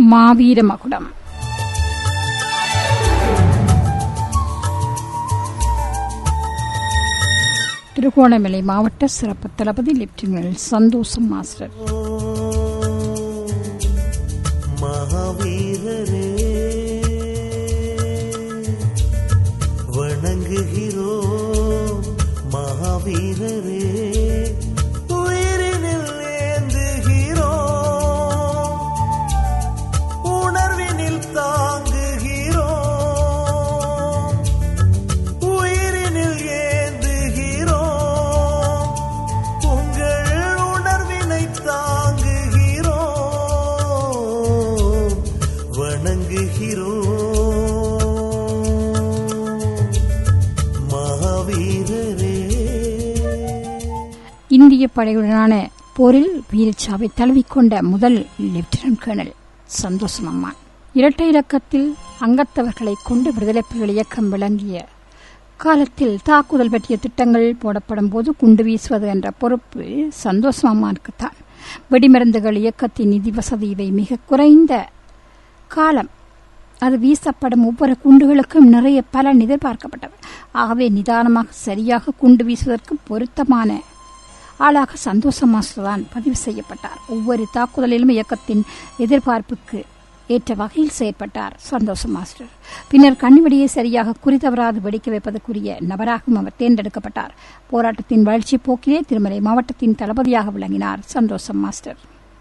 மாவீர மகுடம் திருகோணமலை மாவட்ட சிறப்பு தளபதி லெப்டினல் சந்தோஷம் மாஸ்டர் மகாவீரரே வணங்குகிறோம் மகாவீரரே உயிரினில் ஏந்துகிறோம் உணர்வினில் தாங்குகிறோம் உயிரினில் ஏந்துகிறோம் உங்கள் உணர்வினை தாங்குகிறோம் வணங்குகிறோம் மகாவீரரே இந்திய படையுடனான போரில் வீரச்சாவை தழுவிக்கொண்ட முதல் லெப்டினன்ட் கர்னல் சந்தோஷம் அம்மான் இரட்டை இலக்கத்தில் அங்கத்தவர்களை கொண்டு விடுதலைப் புலிகள் இயக்கம் விளங்கிய காலத்தில் தாக்குதல் பற்றிய திட்டங்கள் போடப்படும் போது குண்டு வீசுவது என்ற பொறுப்பு சந்தோஷம் அம்மானுக்குத்தான் வெடிமருந்துகள் இயக்கத்தின் நிதி வசதி இவை மிக குறைந்த காலம் அது வீசப்படும் ஒவ்வொரு குண்டுகளுக்கும் நிறைய பலன் எதிர்பார்க்கப்பட்டது ஆகவே நிதானமாக சரியாக குண்டு வீசுவதற்கு பொருத்தமான ஆளாக சந்தோஷ மாஸ்டர் தான் பதிவு செய்யப்பட்டார் ஒவ்வொரு தாக்குதலிலும் இயக்கத்தின் எதிர்பார்ப்புக்கு ஏற்ற வகையில் செயற்பட்டார் சந்தோஷ மாஸ்டர் பின்னர் கண்ணிவெடியை சரியாக குறித்தவராது வெடிக்க வைப்பதற்குரிய நபராகவும் அவர் தேர்ந்தெடுக்கப்பட்டார் போராட்டத்தின் வளர்ச்சி போக்கிலே திருமலை மாவட்டத்தின் தளபதியாக விளங்கினார் சந்தோஷம் மாஸ்டர்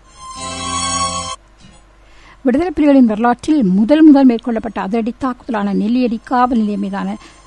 விடுதலை புலிகளின் வரலாற்றில் முதல் முதல் மேற்கொள்ளப்பட்ட அதிரடி தாக்குதலான நெல்லியடி காவல் நிலையம் மீதான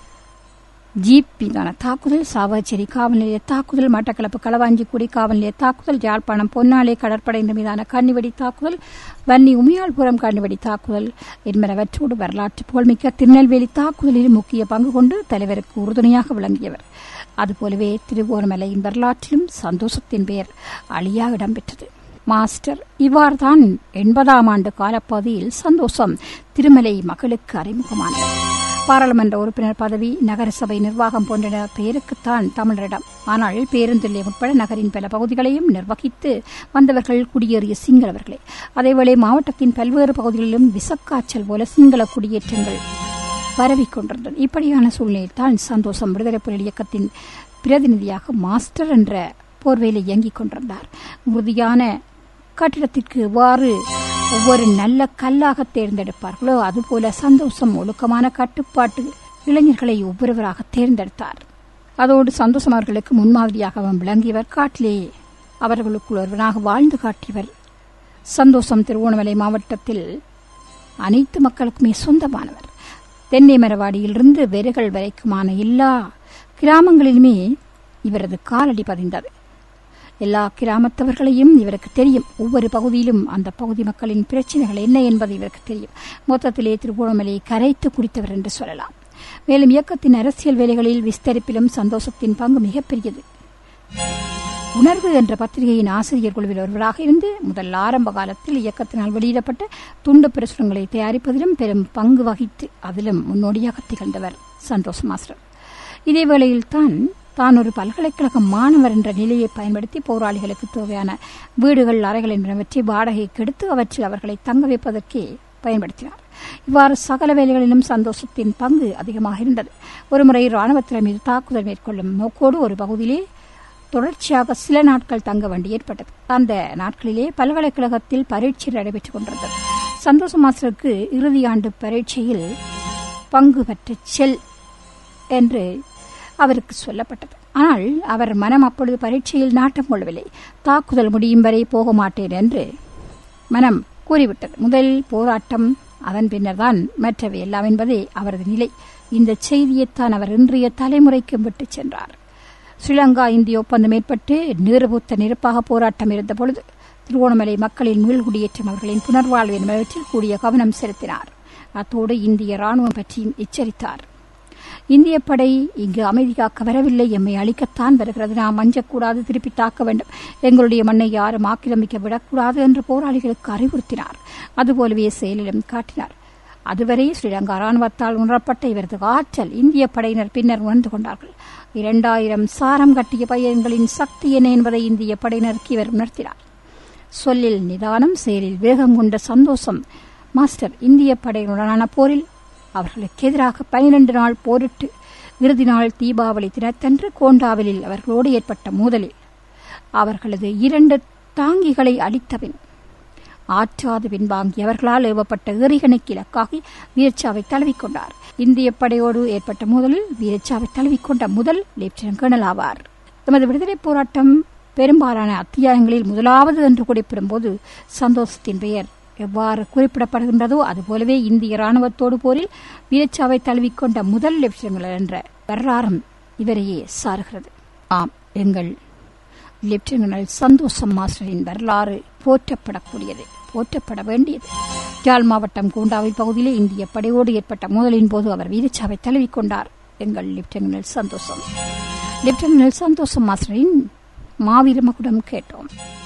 ஜீப் மீதான தாக்குதல் சாவச்சேரி காவல் நிலைய தாக்குதல் மட்டக்களப்பு களவாஞ்சிக்குடி காவல் நிலைய தாக்குதல் யாழ்ப்பாணம் பொன்னாலை கடற்படையின் மீதான கண்ணிவெடி தாக்குதல் வன்னி உமியாள்புரம் கண்ணிவெடி தாக்குதல் என்பனவற்றோடு வரலாற்று புகழ்மிக்க திருநெல்வேலி தாக்குதலில் முக்கிய பங்கு கொண்டு தலைவருக்கு உறுதுணையாக விளங்கியவர் அதுபோலவே திருவோணமலையின் வரலாற்றிலும் சந்தோஷத்தின் பெயர் அழியா இடம்பெற்றது மாஸ்டர் இவ்வாறுதான் எண்பதாம் ஆண்டு காலப்பகுதியில் சந்தோஷம் திருமலை மகளுக்கு அறிமுகமானது பாராளுமன்ற உறுப்பினர் பதவி நகரசபை நிர்வாகம் போன்ற பெயருக்குத்தான் தமிழரிடம் ஆனால் பேருந்து நிலையம் உட்பட நகரின் பல பகுதிகளையும் நிர்வகித்து வந்தவர்கள் குடியேறிய சிங்களவர்களே அதேவேளை மாவட்டத்தின் பல்வேறு பகுதிகளிலும் விசக்காய்ச்சல் போல சிங்கள குடியேற்றங்கள் பரவிக் கொண்டிருந்தது இப்படியான சூழ்நிலையில் தான் சந்தோஷம் விடுதலை புலி இயக்கத்தின் பிரதிநிதியாக மாஸ்டர் என்ற போர்வையில் இயங்கிக் கொண்டிருந்தார் உறுதியான கட்டிடத்திற்கு எவ்வாறு ஒவ்வொரு நல்ல கல்லாக தேர்ந்தெடுப்பார்களோ அதுபோல சந்தோஷம் ஒழுக்கமான கட்டுப்பாட்டு இளைஞர்களை ஒவ்வொருவராக தேர்ந்தெடுத்தார் அதோடு சந்தோஷம் அவர்களுக்கு முன்மாதிரியாகவும் விளங்கியவர் காட்டிலே அவர்களுக்குள் ஒருவனாக வாழ்ந்து காட்டியவர் சந்தோஷம் திருவோணமலை மாவட்டத்தில் அனைத்து மக்களுக்குமே சொந்தமானவர் தென்னை மரவாடியிலிருந்து வெறுகள் வரைக்குமான எல்லா கிராமங்களிலுமே இவரது காலடி பதிந்தது எல்லா கிராமத்தவர்களையும் இவருக்கு தெரியும் ஒவ்வொரு பகுதியிலும் அந்த பகுதி மக்களின் பிரச்சனைகள் என்ன என்பது இவருக்கு தெரியும் மொத்தத்திலே திருவோணமலையை கரைத்து குடித்தவர் என்று சொல்லலாம் மேலும் இயக்கத்தின் அரசியல் வேலைகளில் விஸ்தரிப்பிலும் சந்தோஷத்தின் பங்கு மிகப்பெரியது உணர்வு என்ற பத்திரிகையின் ஆசிரியர் குழுவில் ஒருவராக இருந்து முதல் ஆரம்ப காலத்தில் இயக்கத்தினால் வெளியிடப்பட்ட துண்டு பிரசுரங்களை தயாரிப்பதிலும் பெரும் பங்கு வகித்து அதிலும் முன்னோடியாக திகழ்ந்தவர் சந்தோஷ் மாஸ்டர் இதே வேளையில் தான் தான் ஒரு பல்கலைக்கழக மாணவர் என்ற நிலையை பயன்படுத்தி போராளிகளுக்கு தேவையான வீடுகள் அறைகள் என்பனவற்றை வாடகைக்கு எடுத்து அவற்றில் அவர்களை தங்க வைப்பதற்கே பயன்படுத்தினார் இவ்வாறு சகல வேலைகளிலும் சந்தோஷத்தின் பங்கு அதிகமாக இருந்தது ஒருமுறை ராணுவத்தினர் மீது தாக்குதல் மேற்கொள்ளும் நோக்கோடு ஒரு பகுதியிலே தொடர்ச்சியாக சில நாட்கள் தங்க வேண்டி ஏற்பட்டது அந்த நாட்களிலே பல்கலைக்கழகத்தில் பரீட்சை நடைபெற்றுக் கொண்டிருந்தது சந்தோஷ மாஸ்டருக்கு இறுதி ஆண்டு பரீட்சையில் பங்கு பெற்ற செல் என்று அவருக்கு சொல்லப்பட்டது ஆனால் அவர் மனம் அப்பொழுது பரீட்சையில் நாட்டம் கொள்ளவில்லை தாக்குதல் முடியும் வரை போக மாட்டேன் என்று மனம் கூறிவிட்டது முதல் போராட்டம் அதன் பின்னர் தான் மற்றவை எல்லாம் என்பதே அவரது நிலை இந்த செய்தியைத்தான் அவர் இன்றைய தலைமுறைக்கும் விட்டுச் சென்றார் ஸ்ரீலங்கா இந்திய ஒப்பந்தம் ஏற்பட்டு நீர்பூத்த நெருப்பாக போராட்டம் இருந்தபொழுது திருவோணமலை மக்களின் மீள்குடியேற்றம் அவர்களின் புனர்வாழ்வு என்பவற்றில் கூடிய கவனம் செலுத்தினார் அத்தோடு இந்திய ராணுவம் பற்றியும் எச்சரித்தார் இந்திய படை இங்கு அமைதி காக்க வரவில்லை எம்மை அழிக்கத்தான் வருகிறது நாம் அஞ்சக்கூடாது திருப்பி தாக்க வேண்டும் எங்களுடைய மண்ணை யாரும் ஆக்கிரமிக்க விடக்கூடாது என்று போராளிகளுக்கு அறிவுறுத்தினார் அதுபோலவே செயலிலும் காட்டினார் அதுவரை ஸ்ரீலங்கா ராணுவத்தால் உணரப்பட்ட இவரது ஆற்றல் இந்திய படையினர் பின்னர் உணர்ந்து கொண்டார்கள் இரண்டாயிரம் சாரம் கட்டிய பையன்களின் சக்தி என்ன என்பதை இந்திய படையினருக்கு இவர் உணர்த்தினார் சொல்லில் நிதானம் செயலில் வேகம் கொண்ட சந்தோஷம் மாஸ்டர் இந்திய படையினுடனான போரில் அவர்களுக்கு எதிராக பனிரெண்டு நாள் போரிட்டு இறுதி நாள் தீபாவளி தினத்தன்று கோண்டாவிலில் அவர்களோடு ஏற்பட்ட மோதலில் அவர்களது இரண்டு தாங்கிகளை அளித்தபின் ஆற்றாது பின்வாங்கி அவர்களால் ஏவப்பட்ட எறிகணைக்கு இலக்காகி வீரச்சாவை தழுவிக்கொண்டார் இந்திய படையோடு ஏற்பட்ட மோதலில் வீரச்சாவை தழுவிக்கொண்ட முதல் லெப்டினன்ட் கர்னல் ஆவார் எமது விடுதலை போராட்டம் பெரும்பாலான அத்தியாயங்களில் முதலாவது என்று குறிப்பிடும்போது சந்தோஷத்தின் பெயர் எவ்வாறு குறிப்பிடப்படுகின்றதோ அதுபோலவே இந்திய ராணுவத்தோடு போரில் வீரச்சாவை தழுவிக்கொண்ட முதல் லெப்டினன்ட் என்ற வரலாறும் இவரையே சாருகிறது ஆம் எங்கள் லெப்டினல் சந்தோஷம் மாஸ்டரின் வரலாறு போற்றப்படக்கூடியது போற்றப்பட வேண்டியது யாழ் மாவட்டம் கூண்டாவை பகுதியிலே இந்திய படையோடு ஏற்பட்ட மோதலின் போது அவர் வீரச்சாவை தழுவிக்கொண்டார் எங்கள் லெப்டினல் சந்தோஷம் லெப்டினல் சந்தோஷம் மாஸ்டரின் மாவீர மகுடம் கேட்டோம்